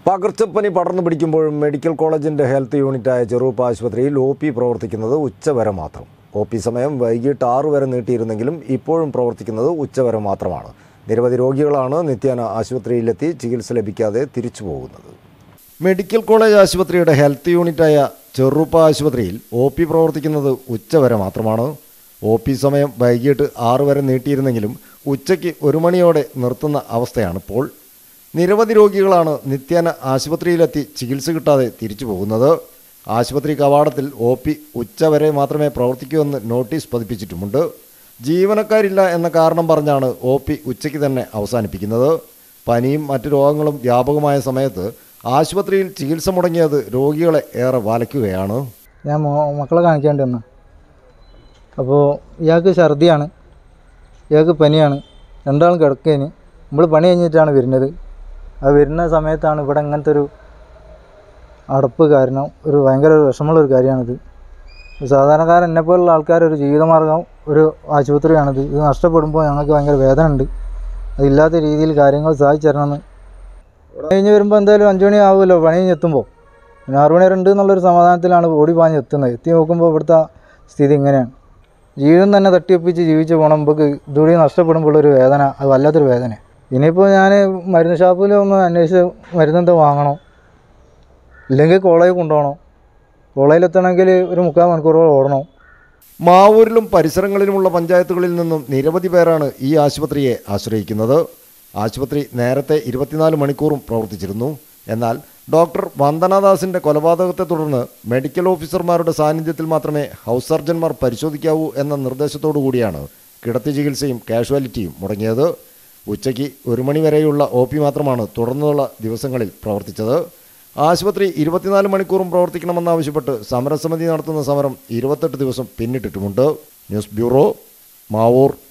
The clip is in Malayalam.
പകർച്ചപ്പനി പടർന്നു പിടിക്കുമ്പോഴും മെഡിക്കൽ കോളേജിന്റെ ഹെൽത്ത് യൂണിറ്റായ ചെറുപ്പ ആശുപത്രിയിൽ ഒ പി പ്രവർത്തിക്കുന്നത് ഉച്ചവരെ മാത്രം ഒ പി സമയം വൈകിട്ട് ആറു വരെ നീട്ടിയിരുന്നെങ്കിലും ഇപ്പോഴും പ്രവർത്തിക്കുന്നത് ഉച്ചവരെ മാത്രമാണ് നിരവധി രോഗികളാണ് നിത്യേന ആശുപത്രിയിലെത്തി ചികിത്സ ലഭിക്കാതെ തിരിച്ചു പോകുന്നത് മെഡിക്കൽ കോളേജ് ആശുപത്രിയുടെ ഹെൽത്ത് യൂണിറ്റായ ചെറുപ്പ ആശുപത്രിയിൽ ഒ പി പ്രവർത്തിക്കുന്നത് ഉച്ചവരെ മാത്രമാണ് ഒ പി സമയം വൈകിട്ട് ആറു വരെ നീട്ടിയിരുന്നെങ്കിലും ഉച്ചയ്ക്ക് ഒരു മണിയോടെ നിർത്തുന്ന അവസ്ഥയാണിപ്പോൾ നിരവധി രോഗികളാണ് നിത്യേന ആശുപത്രിയിലെത്തി ചികിത്സ കിട്ടാതെ തിരിച്ചു പോകുന്നത് ആശുപത്രി കവാടത്തിൽ ഒ പി ഉച്ചവരെ മാത്രമേ പ്രവർത്തിക്കൂ എന്ന് നോട്ടീസ് പതിപ്പിച്ചിട്ടുമുണ്ട് ജീവനക്കാരില്ല എന്ന കാരണം പറഞ്ഞാണ് ഒ പി ഉച്ചയ്ക്ക് തന്നെ അവസാനിപ്പിക്കുന്നത് പനിയും മറ്റു രോഗങ്ങളും വ്യാപകമായ സമയത്ത് ആശുപത്രിയിൽ ചികിത്സ മുടങ്ങിയത് രോഗികളെ ഏറെ വലയ്ക്കുകയാണ് ഞാൻ മോ മക്കളെ കാണിക്കാണ്ട് വന്ന അപ്പോൾ ഇയാൾക്ക് ഛർദിയാണ് ഇയാൾക്ക് പനിയാണ് രണ്ടാളും കിടക്കേന് നമ്മൾ പണി കഴിഞ്ഞിട്ടാണ് വരുന്നത് ആ വരുന്ന സമയത്താണ് ഇവിടെ ഇങ്ങനത്തെ ഒരു അടപ്പ് കാരണം ഒരു ഭയങ്കര ഒരു വിഷമമുള്ള ഒരു കാര്യമാണിത് ഒരു സാധാരണക്കാരൻ എന്നെ പോലുള്ള ആൾക്കാർ ഒരു ജീവിതമാർഗം ഒരു ആശുപത്രിയാണിത് ഇത് നഷ്ടപ്പെടുമ്പോൾ ഞങ്ങൾക്ക് ഭയങ്കര വേദന ഉണ്ട് അതില്ലാത്ത രീതിയിൽ കാര്യങ്ങൾ സാധിച്ചു തരണമെന്ന് ഇവിടെ കഴിഞ്ഞ് വരുമ്പോൾ എന്തായാലും അഞ്ച് മണി ആവുമല്ലോ പണി കഴിഞ്ഞ് എത്തുമ്പോൾ പിന്നെ ആറ് മണി വരെ ഉണ്ട് എന്നുള്ളൊരു സമാധാനത്തിലാണ് ഓടി പാഞ്ഞ് എത്തുന്നത് എത്തി നോക്കുമ്പോൾ ഇവിടുത്തെ സ്ഥിതി ഇങ്ങനെയാണ് ജീവിതം തന്നെ തട്ടിയൊപ്പിച്ച് ജീവിച്ച് പോകണം നമുക്ക് ഇതുകൂടി നഷ്ടപ്പെടുമ്പോൾ ഒരു വേദന അത് വല്ലാത്തൊരു വേദന ഇനിയിപ്പോൾ ഞാൻ മരുന്ന് ഷാപ്പിൽ ഒന്ന് അന്വേഷിച്ച് മരുന്നെന്താ വാങ്ങണോ ഇല്ലെങ്കിൽ കോളേജിൽ കൊണ്ടുപോകണം കോളേജിലെത്തണമെങ്കിൽ ഒരു മുക്കാൽ മണിക്കൂറോളം ഓടണം മാവൂരിലും പരിസരങ്ങളിലുമുള്ള പഞ്ചായത്തുകളിൽ നിന്നും നിരവധി പേരാണ് ഈ ആശുപത്രിയെ ആശ്രയിക്കുന്നത് ആശുപത്രി നേരത്തെ ഇരുപത്തിനാല് മണിക്കൂറും പ്രവർത്തിച്ചിരുന്നു എന്നാൽ ഡോക്ടർ വന്ദനാദാസിന്റെ കൊലപാതകത്തെ തുടർന്ന് മെഡിക്കൽ ഓഫീസർമാരുടെ സാന്നിധ്യത്തിൽ മാത്രമേ ഹൗസ് സർജന്മാർ പരിശോധിക്കാവൂ എന്ന നിർദ്ദേശത്തോടു കൂടിയാണ് കിടത്തി ചികിത്സയും കാഷ്വാലിറ്റിയും മുടങ്ങിയത് ഉച്ചയ്ക്ക് ഒരു മണി വരെയുള്ള ഒ പി മാത്രമാണ് തുടർന്നുള്ള ദിവസങ്ങളിൽ പ്രവർത്തിച്ചത് ആശുപത്രി ഇരുപത്തിനാല് മണിക്കൂറും പ്രവർത്തിക്കണമെന്നാവശ്യപ്പെട്ട് സമരസമിതി നടത്തുന്ന സമരം ഇരുപത്തെട്ട് ദിവസം പിന്നിട്ടിട്ടുമുണ്ട് ന്യൂസ് ബ്യൂറോ മാവൂർ